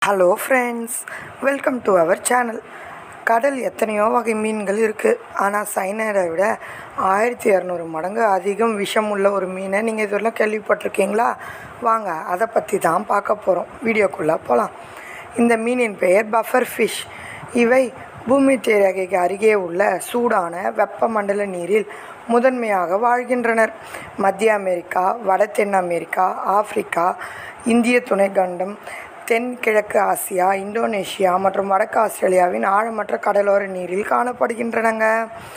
hello friends welcome to our channel கடல் எத்தனையோ வகை மீன்கள் இருக்குது ஆனால் சைனரை விட ஆயிரத்தி இரநூறு மடங்கு அதிகம் விஷம் உள்ள ஒரு மீனை நீங்கள் இதுவரையும் கேள்விப்பட்டிருக்கீங்களா வாங்க அதை பற்றி தான் பார்க்க போகிறோம் வீடியோக்குள்ளே போகலாம் இந்த மீனின் பெயர் பஃபர் ஃபிஷ் இவை பூமி ரேகைக்கு அருகே உள்ள சூடான வெப்பமண்டல நீரில் முதன்மையாக வாழ்கின்றனர் மத்திய அமெரிக்கா வட தென் அமெரிக்கா ஆப்பிரிக்கா இந்திய துணைக்கண்டம் தென் கிழக்கு ஆசியா இந்தோனேஷியா மற்றும் வடக்கு ஆஸ்திரேலியாவின் ஆழமற்ற கடலோர நீரில் காணப்படுகின்றனங்க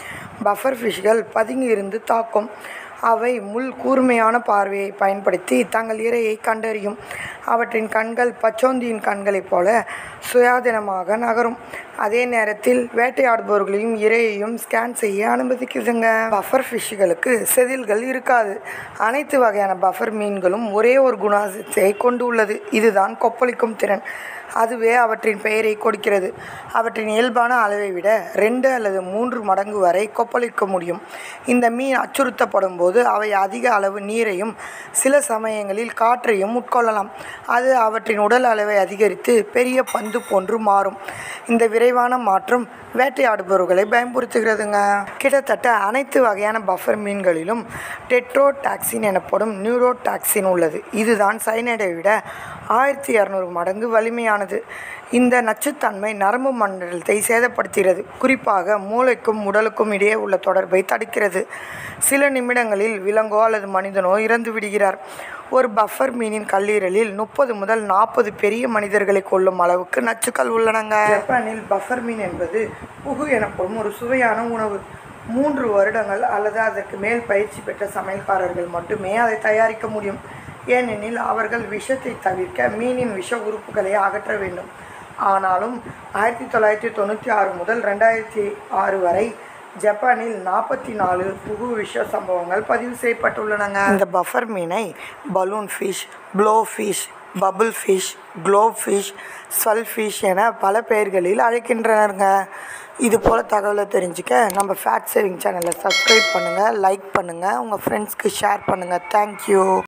பஃபர் ஃபிஷ்கள் பதுங்கி இருந்து தாக்கும் அவை முள் கூர்மையான பார்வையை பயன்படுத்தி தங்கள் இரையை கண்டறியும் அவற்றின் கண்கள் பச்சோந்தியின் கண்களைப் போல சுயாதீனமாக நகரும் அதே நேரத்தில் வேட்டையாடுபவர்களையும் இரையையும் ஸ்கேன் செய்ய அனுமதிக்குதுங்க பஃபர் ஃபிஷ்களுக்கு செதில்கள் இருக்காது அனைத்து வகையான பஃபர் மீன்களும் ஒரே ஒரு குணாதிசயத்தை கொண்டு உள்ளது இதுதான் கொப்பளிக்கும் திறன் அதுவே அவற்றின் பெயரை கொடுக்கிறது அவற்றின் இயல்பான அளவை விட ரெண்டு அல்லது மூன்று மடங்கு வரை கொப்பளிக்க முடியும் இந்த மீன் அச்சுறுத்தப்படும் போது அவை அதிக அளவு நீரையும் சில சமயங்களில் காற்றையும் உட்கொள்ளலாம் அது அவற்றின் உடல் அளவை அதிகரித்து பெரிய பந்து போன்று மாறும் இந்த விரைவான மாற்றம் வேட்டையாடுபவர்களை பயன்படுத்துகிறதுங்க கிட்டத்தட்ட அனைத்து வகையான பஃபர் மீன்களிலும் டெட்ரோடாக்சின் எனப்படும் நியூரோடாக்சின் உள்ளது இதுதான் சைனைடை விட ஆயிரத்தி இரநூறு மடங்கு வலிமையானது இந்த நச்சுத்தன்மை நரம்பு மண்டலத்தை சேதப்படுத்துகிறது குறிப்பாக மூளைக்கும் உடலுக்கும் இடையே உள்ள தொடர்பை தடுக்கிறது சில நிமிடங்களில் விலங்கோ அல்லது மனிதனோ இறந்து விடுகிறார் ஒரு பஃபர் மீனின் கல்லீரலில் முப்பது முதல் நாற்பது பெரிய மனிதர்களை கொல்லும் அளவுக்கு நச்சுக்கள் உள்ளனங்க ஜப்பானில் பஃபர் மீன் என்பது புகு எனப்படும் ஒரு சுவையான உணவு மூன்று வருடங்கள் அல்லது அதற்கு மேல் பயிற்சி பெற்ற சமையல்காரர்கள் மட்டுமே அதை தயாரிக்க முடியும் ஏனெனில் அவர்கள் விஷத்தை தவிர்க்க மீனின் விஷ உறுப்புகளை அகற்ற வேண்டும் ஆனாலும் ஆயிரத்தி தொள்ளாயிரத்தி தொண்ணூற்றி ஆறு முதல் ரெண்டாயிரத்தி ஆறு வரை ஜப்பானில் நாற்பத்தி நாலு புகு விஷ சம்பவங்கள் பதிவு செய்யப்பட்டுள்ளனங்க இந்த பஃபர் மீனை balloon fish blow fish bubble fish globe fish swell fish என பல பெயர்களில் அழைக்கின்றனருங்க இது போல் தகவலை தெரிஞ்சுக்க நம்ம ஃபேட் சேவிங் சேனலை சப்ஸ்கிரைப் பண்ணுங்கள் லைக் பண்ணுங்கள் உங்கள் ஃப்ரெண்ட்ஸ்க்கு ஷேர் பண்ணுங்கள் தேங்க்யூ